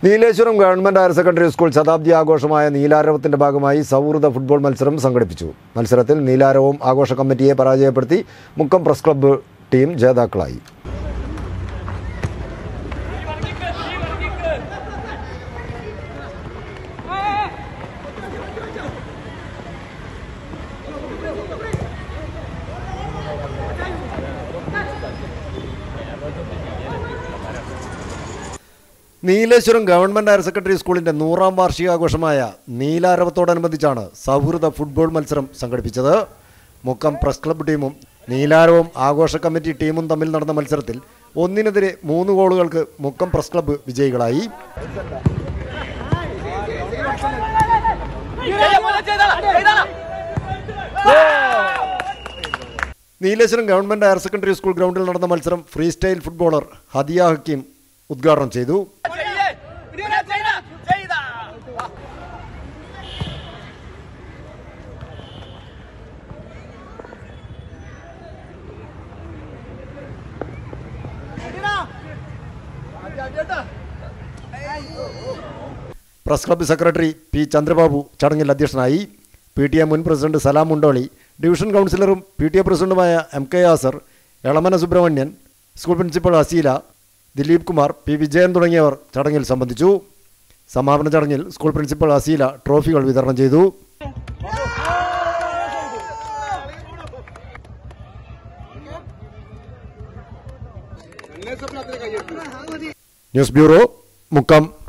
Nileshwaram government higher secondary school ശതാബ്ദി ആഘോഷമായ നീലാരവത്തിന്റെ ഭാഗമായി സൗഹൃദ ഫുട്ബോൾ മത്സരം സംഘടിപ്പിച്ചു മത്സരത്തിൽ നീലാരവം ആഘോഷ കമ്മിറ്റിയെ പരാജയപ്പെടുത്തി മുക്കം പ്രസ് ക്ലബ്ബ് ടീം ജേതാക്കളായി നീലേശ്വരം ഗവൺമെന്റ് ഹയർ സെക്കൻഡറി സ്കൂളിന്റെ നൂറാം വാർഷികാഘോഷമായ നീലാരവത്തോടനുബന്ധിച്ചാണ് സൗഹൃദ ഫുട്ബോൾ മത്സരം സംഘടിപ്പിച്ചത് മുക്കം പ്രസ് ക്ലബ്ബ് ടീമും നീലാരവം ആഘോഷ കമ്മിറ്റി ടീമും തമ്മിൽ നടന്ന മത്സരത്തിൽ ഒന്നിനെതിരെ മൂന്ന് ഗോളുകൾക്ക് മുക്കം പ്രസ് ക്ലബ്ബ് വിജയികളായി Nileshwaram government higher secondary school ഗ്രൗണ്ടിൽ നടന്ന മത്സരം freestyle footballer Hadiya Hakeem ഉദ്ഘാടനം ചെയ്തു press club secretary P Chandrababu ചടങ്ങിൽ അധ്യക്ഷനായി പി ടി എ മുൻ പ്രസിഡന്റ് സലാം മുണ്ടോളി ഡിവിഷൻ കൗൺസിലറും പി ടി എ പ്രസിഡന്റുമായ M K Yasir Elamana Subrahmanian school principal Aseela Dileep Kumar P Vijayan തുടങ്ങിയവർ ചടങ്ങിൽ സംബന്ധിച്ചു സമാപന ചടങ്ങിൽ സ്കൂൾ പ്രിൻസിപ്പൽ അസീല ട്രോഫികൾ വിതരണം ചെയ്തു ന്യൂസ് ബ്യൂറോ മുക്കം